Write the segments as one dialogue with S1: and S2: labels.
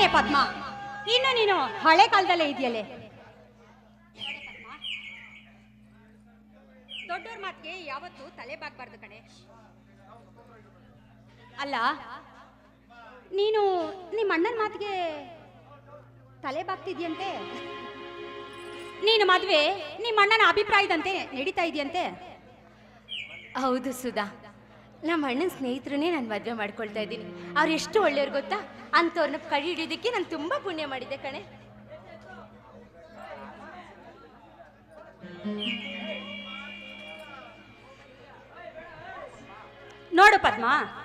S1: ಪದ್ಮ ಇನ್ನು ನೀನು ಹಳೆ ಕಾಲದಲ್ಲೇ ಇದೆಯಲ್ಲೇ ದೊಡ್ಡವ್ರ ಮಾತಿಗೆ ಯಾವತ್ತೂ ತಲೆ ಬಾಗ್ಬಾರ್ದು ಕಣೆ ಅಲ್ಲ ನೀನು ನಿಮ್ಮ ಅಣ್ಣನ ಮಾತಿಗೆ ತಲೆ ಬಾಗ್ತಿದ್ಯಂತೆ ನೀನು ಮದುವೆ ನಿಮ್ಮ ಅಣ್ಣನ ಅಭಿಪ್ರಾಯದಂತೆ ನಡೀತಾ ಇದೆಯಂತೆ
S2: ಹೌದು ಸುಧಾ ನಮ್ಮ ಅಣ್ಣನ ಸ್ನೇಹಿತರನ್ನೇ ನಾನು ಮದುವೆ ಮಾಡ್ಕೊಳ್ತಾ ಇದ್ದೀನಿ ಅವ್ರು ಎಷ್ಟು ಒಳ್ಳೆಯವ್ರು ಗೊತ್ತಾ ಅಂಥವ್ರನ್ನ ಕೈ ಹಿಡಿಯೋದಕ್ಕೆ ನಾನು ತುಂಬ ಪುಣ್ಯ ಮಾಡಿದ್ದೆ ಕಣೆ
S1: ನೋಡು ಪದ್ಮ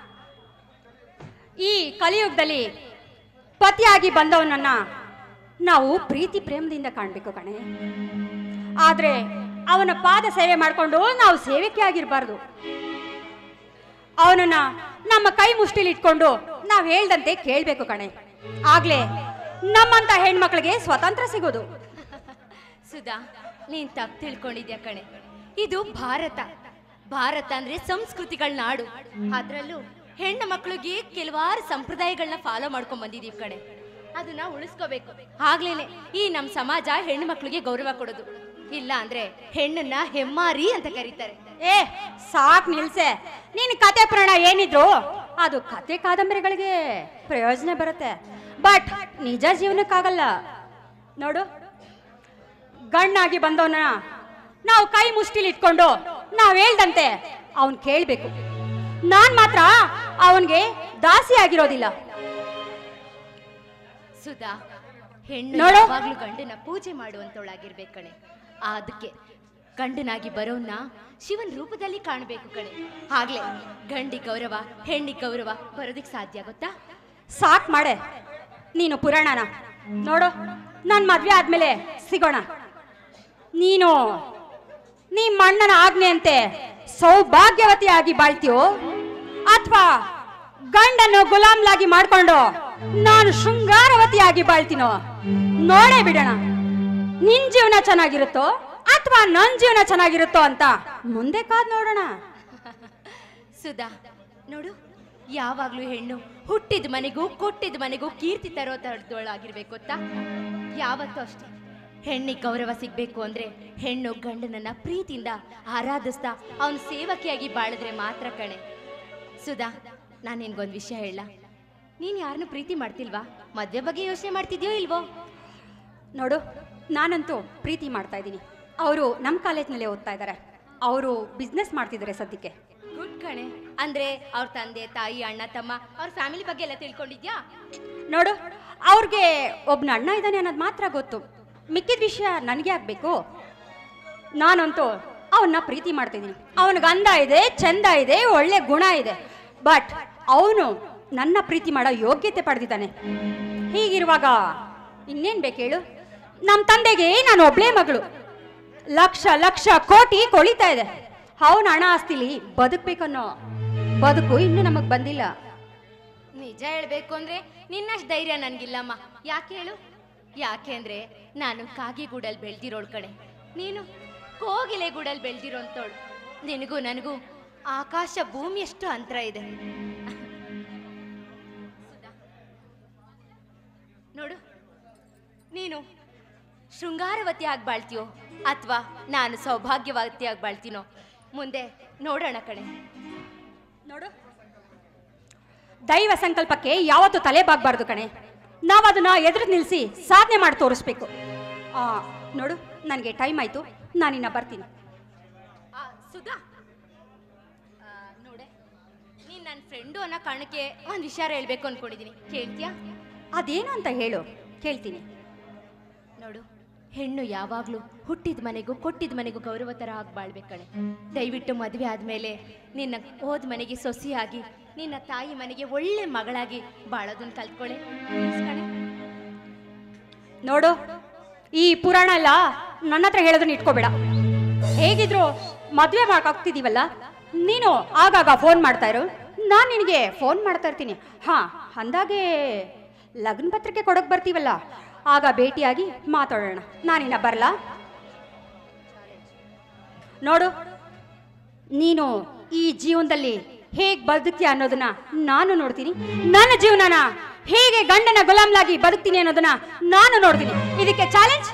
S1: ಈ ಕಲಿಯುಗದಲ್ಲಿ ಪತಿಯಾಗಿ ಬಂದವನನ್ನ ನಾವು ಪ್ರೀತಿ ಪ್ರೇಮದಿಂದ ಕಾಣಬೇಕು ಕಣೆ ಆದ್ರೆ ಅವನ ಪಾದ ಸೇವೆ ಮಾಡಿಕೊಂಡು ನಾವು ಸೇವಕಿ ಆಗಿರಬಾರ್ದು ಅವನನ್ನ ನಮ್ಮ ಕೈ ಮುಷ್ಟಿಲಿ ಇಟ್ಕೊಂಡು ನಾವು ಹೇಳ್ದಂತೆ ಕೇಳಬೇಕು ಕಣೆ ಆಗ್ಲೇ ನಮ್ಮಂತ ಹೆಣ್ಮಕ್ಳಿಗೆ ಸ್ವತಂತ್ರ ಸಿಗೋದು
S2: ಸುಧಾ ನೀನ್ ತಪ್ಪು ತಿಳ್ಕೊಂಡಿದ್ಯಾ ಕಣೆ ಇದು ಭಾರತ ಭಾರತ ಅಂದ್ರೆ ಸಂಸ್ಕೃತಿಗಳ ನಾಡು ಅದ್ರಲ್ಲೂ ಹೆಣ್ಣು ಮಕ್ಕಳಿಗೆ ಕೆಲವಾರು ಸಂಪ್ರದಾಯಗಳನ್ನ ಫಾಲೋ ಮಾಡ್ಕೊಂಡ್ ಬಂದಿದೀವಿ ಕಣೆ ಅದನ್ನ ಉಳಿಸ್ಕೋಬೇಕು ಆಗ್ಲೇನೆ ಈ ನಮ್ಮ ಸಮಾಜ ಹೆಣ್ಣು ಮಕ್ಕಳಿಗೆ ಗೌರವ ಕೊಡೋದು ಇಲ್ಲ ಅಂದ್ರೆ ಹೆಣ್ಣನ್ನ ಹೆಮ್ಮಾರಿ ಅಂತ ಕರೀತಾರೆ
S1: ಏ ಸಾಕ್ ನಿಲ್ಸೆ ನೀನ್ ಕತೆ ಪುರಾಣ ಏನಿದ್ರು ಅದು ಕತೆ ಕಾದಂಬರಿಗಳಿಗೆ ಪ್ರಯೋಜನ ಬರುತ್ತೆ ಬಟ್ ನಿಜ ಜೀವನಕ್ಕಾಗಲ್ಲ ನೋಡು ಗಣ್ಣಾಗಿ ಬಂದವನ ನಾವು ಕೈ ಮುಷ್ಟಿಲಿ ಇಟ್ಕೊಂಡು ನಾವ್ ಹೇಳ್ದಂತೆ ಅವನ್ ಕೇಳ್ಬೇಕು ನಾನ್ ಮಾತ್ರ ಅವನ್ಗೆ ದಾಸಿ ಆಗಿರೋದಿಲ್ಲ
S2: ಸುಧಾ ಹೆಣ್ಣು
S1: ನೋಡು.
S2: ಯಾವಾಗ್ಲೂ ಗಂಡನ ಪೂಜೆ ಮಾಡುವಂತವಳಾಗಿರ್ಬೇಕು ಕಣೆ ಅದಕ್ಕೆ ಗಂಡನಾಗಿ ಬರೋನ್ನ ಶಿವನ್ ರೂಪದಲ್ಲಿ ಕಾಣಬೇಕು ಕಣೆ ಆಗ್ಲೇ ಗಂಡಿ ಗೌರವ ಹೆಣ್ಣಿ ಗೌರವ ಬರೋದಕ್ಕೆ ಸಾಧ್ಯ ಗೊತ್ತಾ
S1: ಸಾಕ್ ಮಾಡೆ ನೀನು ಪುರಾಣನ ನೋಡು ನನ್ ಮದ್ವೆ ಆದ್ಮೇಲೆ ಸಿಗೋಣ ನೀನು ನಿಮ್ಮ ಅಣ್ಣನ ಆಜ್ಞೆಯಂತೆ ಸೌಭಾಗ್ಯವತಿಯಾಗಿ ಬಾಳ್ತೀಯೋ ಅಥವಾ ಗಂಡನ್ನು ಗುಲಾಮ್ಲಾಗಿ ಮಾಡ್ಕೊಂಡು ನಾನು ಶೃಂಗಾರವತಿಯಾಗಿ ಬಾಳ್ತೀನೋ ನೋಡೇ ಬಿಡೋಣ ನಿನ್ ಜೀವನ ಚೆನ್ನಾಗಿರುತ್ತೋ ಅಥವಾ ನನ್ ಜೀವನ ಚೆನ್ನಾಗಿರುತ್ತೋ ಅಂತ ಮುಂದೆ ಕಾದ್ ನೋಡೋಣ
S2: ಸುಧಾ ನೋಡು ಯಾವಾಗ್ಲೂ ಹೆಣ್ಣು ಹುಟ್ಟಿದ ಮನೆಗೂ ಕೊಟ್ಟಿದ ಮನೆಗೂ ಕೀರ್ತಿ ತರೋ ತರದೊಳಾಗಿರ್ಬೇಕು ಗೊತ್ತಾ ಯಾವತ್ತೂ ಅಷ್ಟೇ ಹೆಣ್ಣಿಗೆ ಗೌರವ ಸಿಗ್ಬೇಕು ಅಂದ್ರೆ ಹೆಣ್ಣು ಗಂಡನನ್ನ ಪ್ರೀತಿಯಿಂದ ಆರಾಧಿಸ್ತಾ ಅವನ ಸೇವಕಿಯಾಗಿ ಬಾಳಿದ್ರೆ ಮಾತ್ರ ಕಣೆ ಸುಧಾ ನಾನು ನಿನ್ಗೊಂದು ವಿಷಯ ಹೇಳ ನೀನ್ ಯಾರನ್ನು ಪ್ರೀತಿ ಮಾಡ್ತಿಲ್ವಾ ಮದ್ವೆ ಬಗ್ಗೆ ಯೋಚನೆ ಮಾಡ್ತಿದ್ಯೋ ಇಲ್ವೋ
S1: ನೋಡು ನಾನಂತೂ ಪ್ರೀತಿ ಮಾಡ್ತಾ ಇದ್ದೀನಿ ಅವರು ನಮ್ಮ ಕಾಲೇಜ್ನಲ್ಲೇ ಓದ್ತಾ ಇದ್ದಾರೆ ಅವರು ಬಿಸ್ನೆಸ್ ಮಾಡ್ತಿದ್ದಾರೆ ಸದ್ಯಕ್ಕೆ
S2: ಗುಡ್ ಕಣೆ ಅಂದ್ರೆ ಅವ್ರ ತಂದೆ ತಾಯಿ ಅಣ್ಣ ತಮ್ಮ ಅವ್ರ ಫ್ಯಾಮಿಲಿ ಬಗ್ಗೆ ಎಲ್ಲ ತಿಳ್ಕೊಂಡಿದ್ಯಾ
S1: ನೋಡು ಅವ್ರಿಗೆ ಒಬ್ಬನ ಅಣ್ಣ ಇದ್ದಾನೆ ಅನ್ನೋದು ಮಾತ್ರ ಗೊತ್ತು ಮಿಕ್ಕಿದ ವಿಷಯ ನನಗೆ ಆಗ್ಬೇಕು ನಾನಂತೂ ಅವನ್ನ ಪ್ರೀತಿ ಮಾಡ್ತಿದ್ದೀನಿ ಅವನಿಗೆ ಅಂದ ಇದೆ ಚಂದ ಇದೆ ಒಳ್ಳೆ ಗುಣ ಇದೆ ಬಟ್ ಅವನು ನನ್ನ ಪ್ರೀತಿ ಮಾಡೋ ಯೋಗ್ಯತೆ ಪಡೆದಿದ್ದಾನೆ ಹೀಗಿರುವಾಗ ಇನ್ನೇನ್ ಬೇಕು ಹೇಳು ನಮ್ಮ ತಂದೆಗೆ ನಾನು ಒಬ್ಳೇ ಮಗಳು ಲಕ್ಷ ಲಕ್ಷ ಕೋಟಿ ಕೊಳಿತಾ ಇದೆ ಅವನ ಹಣ ಆಸ್ತಿಲಿ ಬದುಕ್ಬೇಕನ್ನೋ ಬದುಕು ಇನ್ನೂ ನಮಗ್ ಬಂದಿಲ್ಲ
S2: ನಿಜ ಹೇಳ್ಬೇಕು ಅಂದ್ರೆ ನಿನ್ನಷ್ಟು ಧೈರ್ಯ ನನ್ಗಿಲ್ಲಮ್ಮ ಯಾಕೆ ಹೇಳು ಯಾಕೆ ಅಂದ್ರೆ ನಾನು ಕಾಗಿಗೂಡಲ್ಲಿ ಬೆಳ್ದಿರೋಳ್ ಕಣೆ ನೀನು ಕೋಗಿಲೆ ಗೂಡಲ್ಲಿ ಬೆಳ್ದಿರೋಂಥೋಳು ನಿನಗೂ ನನಗೂ ಆಕಾಶ ಭೂಮಿಯಷ್ಟು ಅಂತರ ಇದೆ ಸುಧಾ, ನೋಡು ನೀನು ಶೃಂಗಾರವತಿ ಆಗಿ ಬಾಳ್ತೀಯೋ ಅಥವಾ ನಾನು ಸೌಭಾಗ್ಯವತಿ ಆಗಿ ಬಾಳ್ತೀನೋ ಮುಂದೆ ನೋಡೋಣ ಕಣೆ
S1: ನೋಡು ದೈವ ಸಂಕಲ್ಪಕ್ಕೆ ಯಾವತ್ತೂ ತಲೆ ಬಾಗಬಾರ್ದು ಕಣೆ ನಾವು ಅದನ್ನ ಎದುರು ನಿಲ್ಲಿಸಿ ಸಾಧನೆ ಮಾಡಿ ತೋರಿಸ್ಬೇಕು ಆ, ನೋಡು ನನಗೆ ಟೈಮ್ ಆಯ್ತು ನಾನಿನ್ನ ಬರ್ತೀನಿ
S2: ಆ, ಸುಧಾ ಆ, ನೋಡೆ ನೀನ್ ನನ್ನ ಫ್ರೆಂಡು ಅನ್ನೋ ಕಾರಣಕ್ಕೆ ಒಂದು ವಿಚಾರ ಹೇಳ್ಬೇಕು ಅನ್ಕೊಂಡಿದೀನಿ ಕೇಳ್ತೀಯಾ
S1: ಅದೇನು ಅಂತ ಹೇಳು ಕೇಳ್ತೀನಿ
S2: ನೋಡು ಹೆಣ್ಣು ಯಾವಾಗ್ಲೂ ಹುಟ್ಟಿದ ಮನೆಗೂ ಕೊಟ್ಟಿದ ಮನೆಗೂ ಗೌರವ ತರ ಆಗಿ ಬಾಳ್ಬೇಕು ಕಣೆ ದಯವಿಟ್ಟು ಮದುವೆ ಆದ್ಮೇಲೆ ನಿನ್ನ ಹೋದ ಮನೆಗೆ ಸೊಸೆಯಾಗಿ ನಿನ್ನ ತಾಯಿ ಮನೆಗೆ ಒಳ್ಳೆ ಮಗಳಾಗಿ ಬಾಳೋದನ್ನ ಕಲ್ತ್ಕೊಳ್ಳೆ Please ಕಣೆ
S1: ನೋಡು ಈ ಪುರಾಣ ಎಲ್ಲ ನನ್ನ ಹತ್ರ ಹೇಳೋದನ್ನ ಇಟ್ಕೋಬೇಡ ಹೇಗಿದ್ರು ಮದುವೆ ಮಾಡೋಕ್ತಿದೀವಲ್ಲ ನೀನು ಆಗಾಗ ಫೋನ್ ಮಾಡ್ತಾ ಇರು ನಾನು ನಿನಗೆ ಫೋನ್ ಮಾಡ್ತಾ ಇರ್ತೀನಿ ಹಾ ಅಂದಾಗೆ ಲಗ್ನ ಪತ್ರಿಕೆ ಕೊಡೋಕೆ ಬರ್ತೀವಲ್ಲ ಆಗ ಭೇಟಿಯಾಗಿ ಮಾತಾಡೋಣ ನಾನಿನ್ನ ಬರಲಾ ನೋಡು ನೀನು ಈ ಜೀವನದಲ್ಲಿ ಹೇಗ್ ಬದುಕ್ತೀಯ ಅನ್ನೋದನ್ನ ನಾನು ನೋಡ್ತೀನಿ ನನ್ನ ಜೀವನನ ಹೀಗೆ ಗಂಡನ ಗುಲಾಮ್ಲಾಗಿ ಬದುಕ್ತೀನಿ ಅನ್ನೋದನ್ನ ನಾನು ನೋಡ್ತೀನಿ ಇದಕ್ಕೆ ಚಾಲೆಂಜ್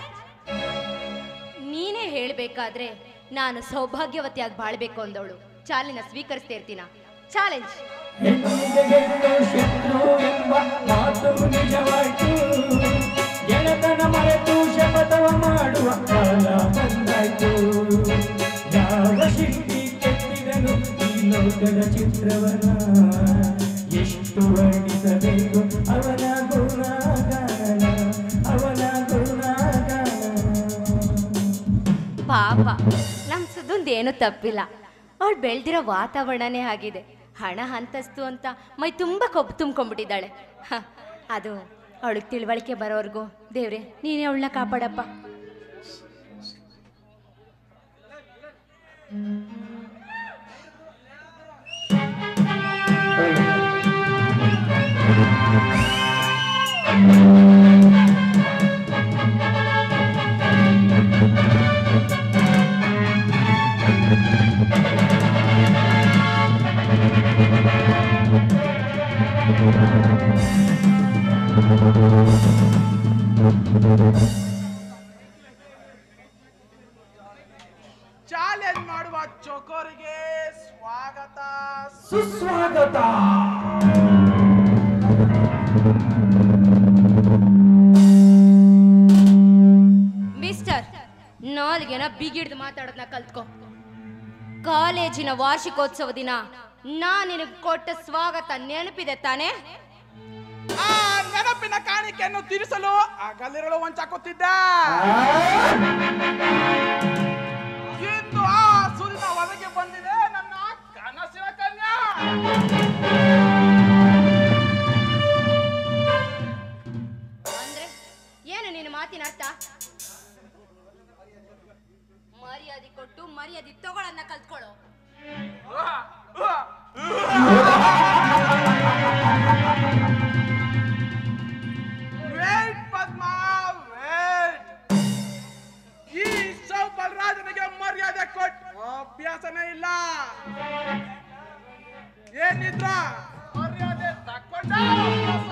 S2: ನೀನೇ ಹೇಳ್ಬೇಕಾದ್ರೆ ನಾನು ಸೌಭಾಗ್ಯವತಿಯಾಗಿ ಬಾಳ್ಬೇಕು ಅಂದವಳು ಚಾಲೆಂಜ್ ಸ್ವೀಕರಿಸ್ತಾ ಇರ್ತೀನ ಚಾಲೆಂಜ್
S3: ಹೆಣ್ಣಿಗೆ ಗೆಲ್ಲೋ ಶತ್ರು ಎಂಬ ಮಾತು ನಿಜವಾಯ್ತು ಗೆಳತನ ಮರೆತು ಶಪಥವ ಮಾಡುವ ಕಾಲ ಬಂದಾಯ್ತು ಯಾವ ಶಿಲ್ಪಿ ಕೆತ್ತಿದನು ಈ ಲೋಕದ ಚಿತ್ರವನ ಎಷ್ಟು ವರ್ಣಿಸಬೇಕು ಅವನ ಗುಣಗಾನ ಅವನ ಗುಣಗಾನ
S2: ಪಾಪ ನಮ್ ಸುದ್ದುಂದ್ ಏನು ತಪ್ಪಿಲ್ಲ ಅವಳು ಬೆಳ್ದಿರೋ ವಾತಾವರಣನೇ ಆಗಿದೆ ಹಣ ಅಂತಸ್ತು ಅಂತ ಮೈ ತುಂಬ ಕೊಬ್ಬು ತುಂಬ್ಕೊಂಡ್ಬಿಟ್ಟಿದ್ದಾಳೆ ಹ, ಅದು ಅವಳಿಗೆ ತಿಳುವಳಿಕೆ ಬರೋವರೆಗೂ ದೇವ್ರೆ ನೀನೇ ಅವಳನ್ನ ಕಾಪಾಡಪ್ಪ
S4: ಚಾಲೆಂಜ್ ಮಾಡುವ ಚೋಕೋರಿಗೆ ಸ್ವಾಗತ
S3: ಸುಸ್ವಾಗತ
S2: ಮಿಸ್ಟರ್ ನಾಲ್ಗೆನ ಬಿಗಿಡ್ದು ಮಾತಾಡೋದನ್ನ ಕಲ್ತ್ಕೊ ಕಾಲೇಜಿನ ವಾರ್ಷಿಕೋತ್ಸವ ದಿನ ನಾನ್ ನಿನಗೆ ಕೊಟ್ಟ ಸ್ವಾಗತ ನೆನಪಿದೆ ತಾನೇ
S4: ಆ ನೆನಪಿನ ಕಾಣಿಕೆಯನ್ನು ತೀರಿಸಲು ಹಗಲಿರಲು ವಂಚಾಕುತ್ತಿದ್ದ ಇಂದು ಆ ಸುದಿನ ಒಳಗೆ ಬಂದಿದೆ ನನ್ನ ಕನಸಿನ ಕನ್ಯಾ
S2: ಅಂದ್ರೆ ಏನು ನಿನ್ನ ಮಾತಿನ ಅರ್ಥ ಮರ್ಯಾದೆ ಕೊಟ್ಟು ಮರ್ಯಾದೆ ತಗೊಳನ್ನ ಕಲ್ತ್ಕೊಳ್ಳೋ
S4: ವೇಟ್ ಪದ್ಮ ವೇಟ್ ಈ ಸೌಬಲರಾಜನಿಗೆ ಮರ್ಯಾದೆ ಕೊಟ್ಟು ಅಭ್ಯಾಸನೇ ಇಲ್ಲ ಏನಿದ್ರ ಮರ್ಯಾದೆ ತಕೊಂಡ ಅಭ್ಯಾಸ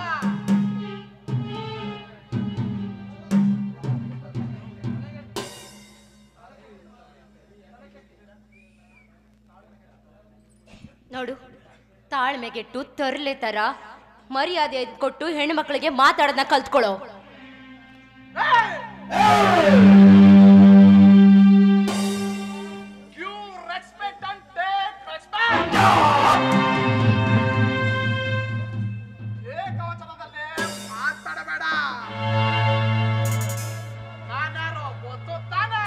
S2: ನೋಡು ತಾಳ್ಮೆಗೆಟ್ಟು ತರ್ಲೆ ತರ ಮರ್ಯಾದೆ ಕೊಟ್ಟು ಹೆಣ್ಣು ಮಕ್ಕಳಿಗೆ ಮಾತಾಡೋದನ್ನ ಕಲ್ತ್ಕೊಳ್ಳೋ
S4: You respect and take respect. ಏಕವಚನದಲ್ಲಿ ಮಾತಾಡಬೇಡ ನಾನ್ಯಾರೋ ಗೊತ್ತು ತಾನೇ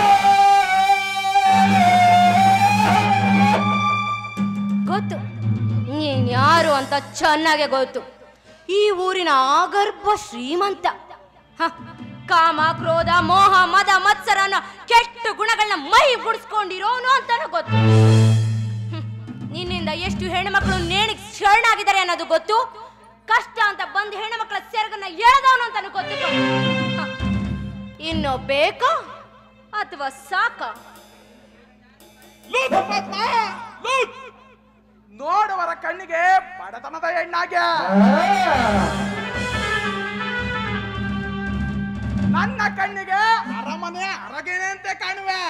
S2: ಗೊತ್ತು ನೀನ್ ಯಾರು ಅಂತ ಚೆನ್ನಾಗೆ ಗೊತ್ತು ಈ ಊರಿನ ಆಗರ್ಭ ಶ್ರೀಮಂತ ಹ, ಕಾಮ ಕ್ರೋಧ ಮೋಹ ಮದ ಮತ್ಸರ ಅನ್ನೋ ಕೆಟ್ಟ ಗುಣಗಳನ್ನ ಮೈ ಗುಡಿಸ್ಕೊಂಡಿರೋನು ಅಂತಾನು ಗೊತ್ತು ಹ್ಮ್. ನಿನ್ನಿಂದ ಎಷ್ಟು ಹೆಣ್ಮಕ್ಳು ನೇಣಿಗೆ ಶರಣಾಗಿದ್ದಾರೆ ಅನ್ನೋದು ಗೊತ್ತು ಕಷ್ಟ ಅಂತ ಬಂದು ಹೆಣ್ಮಕ್ಳ ಸೆರಗನ್ನ ಎಳೆದವನು ಅಂತಾನು ಗೊತ್ತು ಹ. ಇನ್ನು ಬೇಕಾ ಅಥವಾ ಸಾಕಾ
S4: ಲೂತ್ ಪದ್ಮ, ಲೂತ್. ನೋಡುವರ ಕಣ್ಣಿಗೆ ಬಡತನದ ಹೆಣ್ಣಾಗೆ ನನ್ನ ಕಣ್ಣಿಗೆ ಅರಮನೆ ಅರಗಿನಂತೆ ಕಾಣುವೆ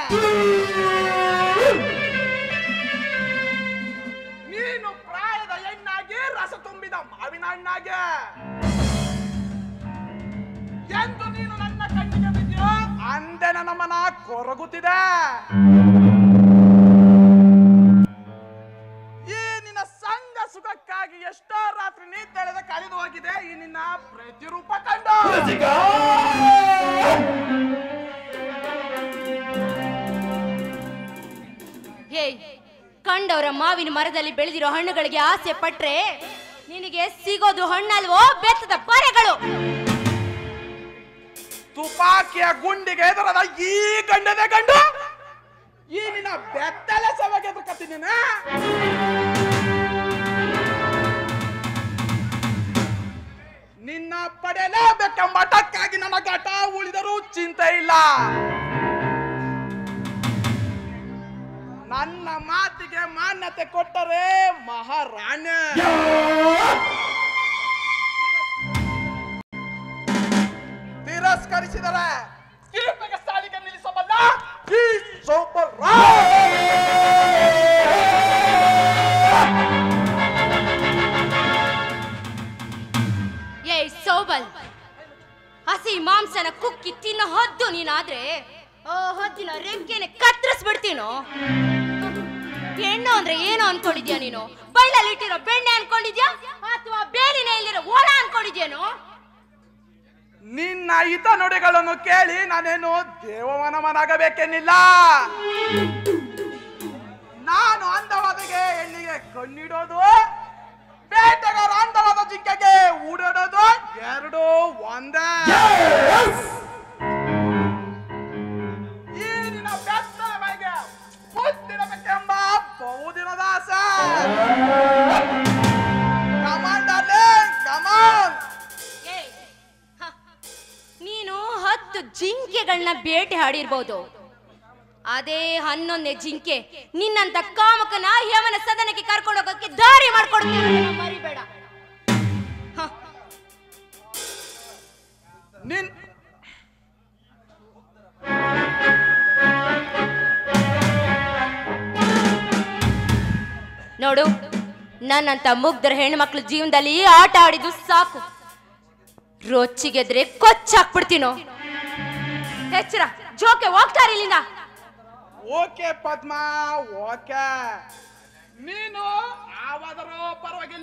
S4: ನೀನು ಪ್ರಾಯದ ಹೆಣ್ಣಾಗಿ ರಸ ತುಂಬಿದ ಮಾವಿನ ಹಣ್ಣಾಗೆ ಎಂದು ನೀನು ನನ್ನ ಕಣ್ಣಿಗೆ ಬಿದ್ದಿಯೋ ಅಂದೆ ನನ್ನ ಮನ ಕೊರಗುತ್ತಿದೆ ಈ ನಿನ್ನ ಸಂಘ ಸುಖಕ್ಕಾಗಿ ಎಷ್ಟೋ ರಾತ್ರಿ ನಿದ್ದೆಳೆದ ಕಳೆದು ಹೋಗಿದೆ ಈ ನಿನ್ನ ಪ್ರತಿರೂಪ ಕಂಡು
S2: ಹೇಯ್ ಕಂಡವರ ಮಾವಿನ ಮರದಲ್ಲಿ ಬೆಳೆದಿರೋ ಹಣ್ಣುಗಳಿಗೆ ಆಸೆ ಪಟ್ರೆ ನಿನಗೆ ಸಿಗೋದು ಹಣ್ಣಲ್ವೋ ಬೆತ್ತದ ಪರೆಗಳು
S4: ತುಪಾಕಿಯ ಗುಂಡಿಗೆ ಎದುರದ ಈ ಗಂಡದೆ ಗಂಡು ಈ ನಿನ್ನ ಬೆತ್ತಲೆ ಸಭೆಗೆ ಎದುರ್ಕತ್ತೀನಿ ನಿನ್ನ ಪಡೆಯಲೇಬೇಕೆಂಬ ಟಕ್ಕಾಗಿ ನನ್ನ ಘಟ ಉಳಿದರೂ ಚಿಂತೆ ಇಲ್ಲ ನನ್ನ ಮಾತಿಗೆ ಮಾನ್ಯತೆ ಕೊಟ್ಟರೆ ಮಹಾರಾಣ್ಯ ತಿರಸ್ಕರಿಸಿದರೆ ಕಿರುಪೆಗೆ ಸಾಲಿಗೆ ನಿಲ್ಲಿಸಬಲ್ಲ ಈ ಸೂಪರ್
S2: ಏಯ್ ಸೋಬಲ್ ಹಸಿ ಮಾಂಸನ ಕುಕ್ಕಿ ತಿನ್ನೋ ಹೊದ್ದು ನೀನಾದ್ರೆ ಓ ಹೊದ್ದಿನ ರೆಕ್ಕೆನೆ ಕತ್ತರಿಸ್ಬಿಡ್ತೀನೋ ಹೆಣ್ಣು ಅಂದ್ರೆ ಏನು ಅನ್ಕೊಂಡಿದ್ಯಾ ನೀನು ಬೈಲಲ್ಲಿ ಇಟ್ಟಿರೋ ಬೆಣ್ಣೆ ಅನ್ಕೊಂಡಿದ್ಯಾ ಅಥವಾ ಬೇಲಿನ ಇಲ್ಲಿರೋ ಓಳ ಅನ್ಕೊಂಡಿದ್ಯೇನೋ
S4: ನಿನ್ನ ಹಿತ ನುಡಿಗಳನ್ನು ಕೇಳಿ ನಾನೇನು ದೇವವನವನಾಗಬೇಕೆನ್ನಿಲ್ಲ ನಾನು ಅಂದವಾದಗೆ ಹೆಣ್ಣಿಗೆ ಕಣ್ಣಿಡೋದು ಬೇಟೆಗಾರ ಅಂದವಾದ ಜಿಂಕೆಗೆ ಊಡಾಡೋದು ಎರಡು ಒಂದೇ ಈ ನಿನ್ನ ಬೆತ್ತಲ ಮೈಗೆ ಮುತ್ತಿರಬೇಕೆಂಬ ಬಹುದಿನದ ಆಸೆ ಕಮಾನ್ ಡಾರ್ಲಿಂಗ್ ಕಮಾನ್
S2: ಏಯ್, ಹ, ನೀನು ಹತ್ತು ಜಿಂಕೆಗಳನ್ನ ಬೇಟೆ ಆಡಿರ್ಬೋದು ಅದೇ ಹನ್ನೊಂದನೇ ಜಿಂಕೆ ನಿನ್ನಂತ ಕಾಮಕನ ಯಮನ ಸದನಕ್ಕೆ ಕರ್ಕೊಂಡು ಹೋಗೋಕೆ ದಾರಿ ಮಾಡ್ಕೊಡ್ತೀನಿ ಅನ್ನೋದನ್ನ ಮರಿಬೇಡ ಹ,
S4: ನಿನ್
S2: ನೋಡು ನನ್ನಂತ ಮುಗ್ಧರ ಹೆಣ್ಮಕ್ಳು ಜೀವನದಲ್ಲಿ ಆಟ ಆಡಿದ್ದು ಸಾಕು ರೊಚ್ಚಿಗೆದ್ರೆ ಕೊಚ್ಚಾಕ್ಬಿಡ್ತೀನೋ ಎಚ್ಚರ ಜೋಕೆ ಹೋಗ್ತಾರೆ ಇಲ್ಲಿಂದ
S4: ಓಕೆ ಪದ್ಮ ಓಕೆ ನೀನು ಯಾವಾದರೂ ಪರವಾಗಿಲ್ಲ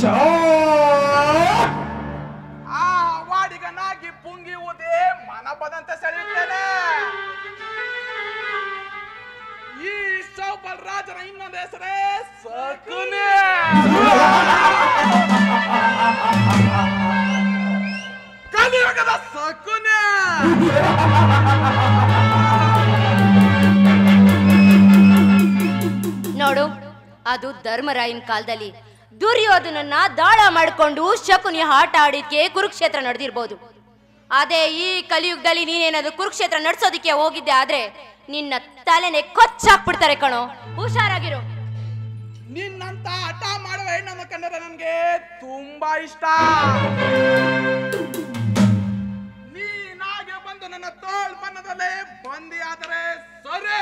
S4: ಆ ವಾಡಿಗನಾಗಿ ಪುಂಗಿ ಊದಿ ಮನ ಬದಂತೆ ಸೆಳೆಯುತ್ತೇನೆ ಈ ಸೌಬಲ್ ರಾಜನ ಇನ್ನೊಂದು ಹೆಸರೇ ಸಕುನೆ ಕಲಿಯುಗದ ಸಕುನೆ
S2: ನೋಡು ಅದು ಧರ್ಮರಾಯನ ಕಾಲದಲ್ಲಿ ದುರ್ಯೋಧನನ್ನ ದಾಳ ಮಾಡಿಕೊಂಡು ಶಕುನಿ ಆಟ ಆಡಿದ್ಕೆ ಕುರುಕ್ಷೇತ್ರ ನಡೆದಿರ್ಬೋದು ಅದೇ ಈ ಕಲಿಯುಗದಲ್ಲಿ ನೀನೇನಾದ್ರು ಕುರುಕ್ಷೇತ್ರ ನಡ್ಸೋದಿಕ್ಕೆ ಹೋಗಿದ್ದೆ ಆದ್ರೆ ನಿನ್ನ ತಲೆನೆ ಕೊಚ್ಚಾಕ್ಬಿಡ್ತಾರೆ ಕಣೋ ಹುಷಾರಾಗಿರು
S4: ನಿನ್ನಂತ ಹಠ ಮಾಡುವ ಹೆಣ್ಣನ್ನು ಕಂಡರೆ ನನಗೆ ತುಂಬಾ ಇಷ್ಟ ನೀನಾಗೆ ಬಂದು ನನ್ನ ತೋಳ್ ಬಣ್ಣದಲ್ಲೇ ಬಂದಿಯಾದರೆ ಸರಿ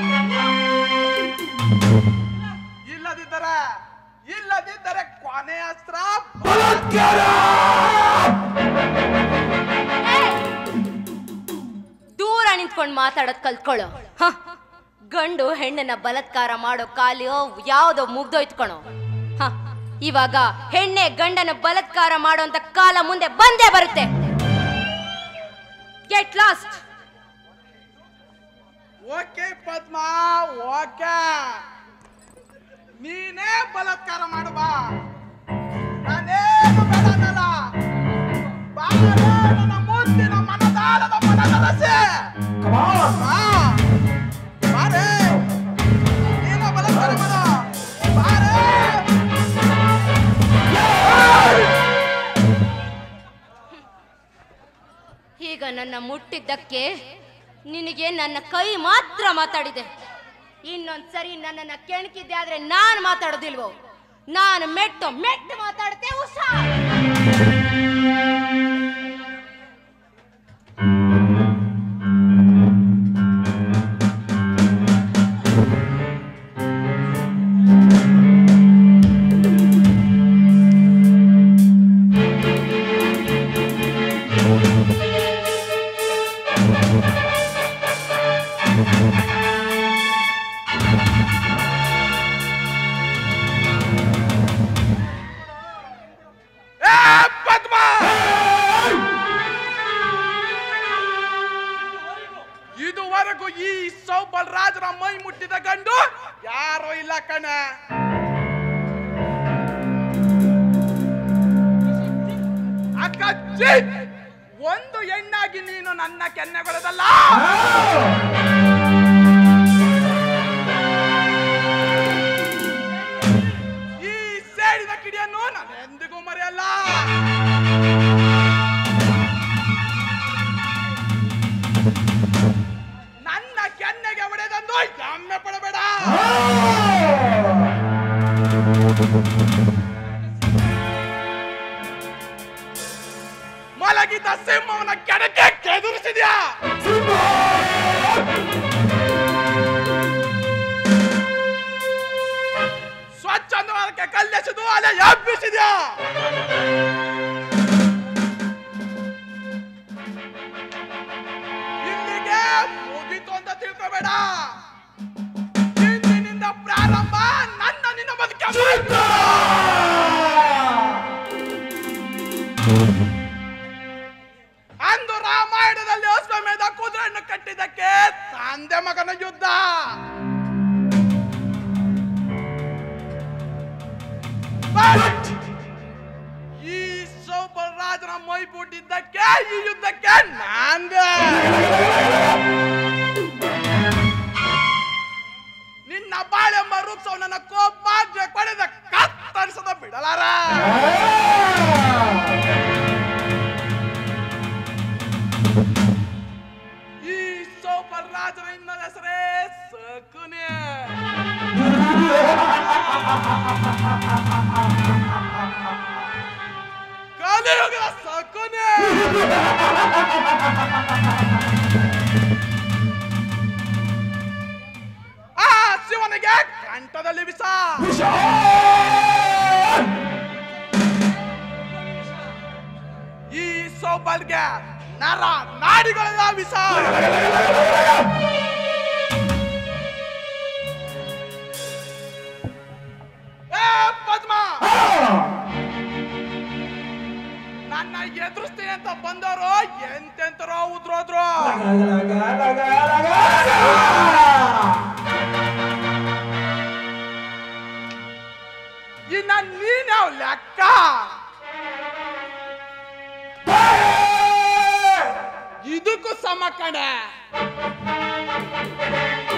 S4: ಇಲ್ಲದಿದ್ದರೆ ಇಲ್ಲದಿದ್ದರೆ ಕೊನೆ ಅಸ್ತ್ರ
S2: ದೂರ ನಿಂತ್ಕೊಂಡು ಮಾತಾಡೋದ್ ಕಲ್ತ್ಕೊಳ್ಳೋ ಹ ಗಂಡು ಹೆಣ್ಣನ್ನ ಬಲಾತ್ಕಾರ ಮಾಡೋ ಕಾಲು ಯಾವ್ದೋ ಮುಗ್ದೋಯ್ತು ಕಣೋ ಹ ಇವಾಗ ಹೆಣ್ಣೆ ಗಂಡನ ಬಲಾತ್ಕಾರ ಮಾಡೋಂತ ಕಾಲ ಮುಂದೆ ಬಂದೇ ಬರುತ್ತೆ get lost
S4: okay Padma okay ನೀನೇ ಬಲಾತ್ಕಾರ ಮಾಡು ಬಾ ನಾನೇನು ಬೇಡ ಅನ್ನಲ್ಲ ಬಾರೆ ನನ್ನ ಮುದ್ದಿನ ಮನದಾಳದ ಮನದಲಸೆ ಬಾ ಬಾರೆ ನೀನು ಬಲಾತ್ಕಾರ ಮಾಡು ಬಾರೆ
S2: ಈಗ ನನ್ನ ಮುಟ್ಟಿದ್ದಕ್ಕೆ ನಿನಗೆ ನನ್ನ ಕೈ ಮಾತ್ರ ಮಾತಾಡಿದೆ ಇನ್ನೊಂದ್ಸರಿ ನನ್ನನ್ನ ಕೆಣಕಿದ್ದೆ ಆದ್ರೆ ನಾನು ಮಾತಾಡೋದಿಲ್ವೋ ನಾನು ಮೆಟ್ಟು ಮೆಟ್ಟು ಮಾತಾಡ್ತೆ ಹುಷಾರ್
S4: ಏ ಪದ್ಮ ಇದುವರೆಗೂ ಈ ಸೌಬಲ್ ರಾಜನ ಮೈ ಮುಟ್ಟಿದ ಗಂಡು ಯಾರೋ ಇಲ್ಲ ಕಣ ಅಕ್ಕಜ್ಜಿ ಒಂದು ಹೆಣ್ಣಾಗಿ ನೀನು ನನ್ನ ಕೆನ್ನೆಗೊಳದಲ್ಲ ಈ ಸೇಡಿದ ಕಿಡಿಯನ್ನು ನಾನು ಎಂದಿಗೂ ಮರೆಯಲ್ಲ ನನ್ನ ಕೆನ್ನೆಗೆ ಹೊಡೆದಂದು ಹೆಮ್ಮೆ ಪಡಬೇಡ ಮಲಗಿದ ಸಿಂಹವನ್ನ ಕೆಡಕ್ಕೆ ಕೆದುರಿಸಿದ್ಯಾ ಸ್ವಚ್ಛಂದವಾದಕ್ಕೆ ಕಲ್ಲೆಸೆದು ಅಲೆ ಎಬ್ಬಿಸಿದ್ಯಾ ಇಲ್ಲಿಗೆ ಮುಗೀತು ಅಂತ ತಿಳ್ಕೋಬೇಡ ಇಂದಿನಿಂದ ಪ್ರಾರಂಭ ನನ್ನ ನಿನ್ನ ಬದುಕ ಅಂದು ರಾಮಾಯಣದಲ್ಲಿ ಅಶ್ವಮೇಧ ಕುದುರೆಯನ್ನು ಕಟ್ಟಿದ್ದಕ್ಕೆ ತಂದೆ ಮಗನ ಯುದ್ಧ But ಈ ಸೌಬರಾಜನ ಮೈ ಬುಟ್ಟಿದ್ದಕ್ಕೆ ಈ ಯುದ್ಧಕ್ಕೆ ನಾಂದೆ ನಿನ್ನ ಬಾಳೆಂಬ ರೂಪಿಸೋ ನನ್ನ ಕೋಪಾಗ್ರೆ ಪಡೆದ ಕತ್ತರಿಸದ ಬಿಡಲಾರ ಈ ಸೌಪರ್ ರಾಜನ ಇನ್ನೊಂದು ಹೆಸರೇ ಸಕುನೆ ಕಲಿಯುಗದ ಸಕುನೆ ಆ ಶಿವನಿಗೆ ಕಂಠದಲ್ಲಿ ವಿಷ ಈ ಸೋಬಲ್ಗೆ ನರ ನಾಡಿಗಳೆಲ್ಲ ವಿಷ ಏ ಪದ್ಮ ನನ್ನ ಎದುರಿಸ್ತೀನಿ ಅಂತ ಬಂದವರು ಎಂತೆಂತರೋ ಉದ್ರೋದ್ರು ಇನ್ನ ನೀನ್ಯಾವ ಲೆಕ್ಕ ಇದಕ್ಕೂ ಸಮ ಕಣೆ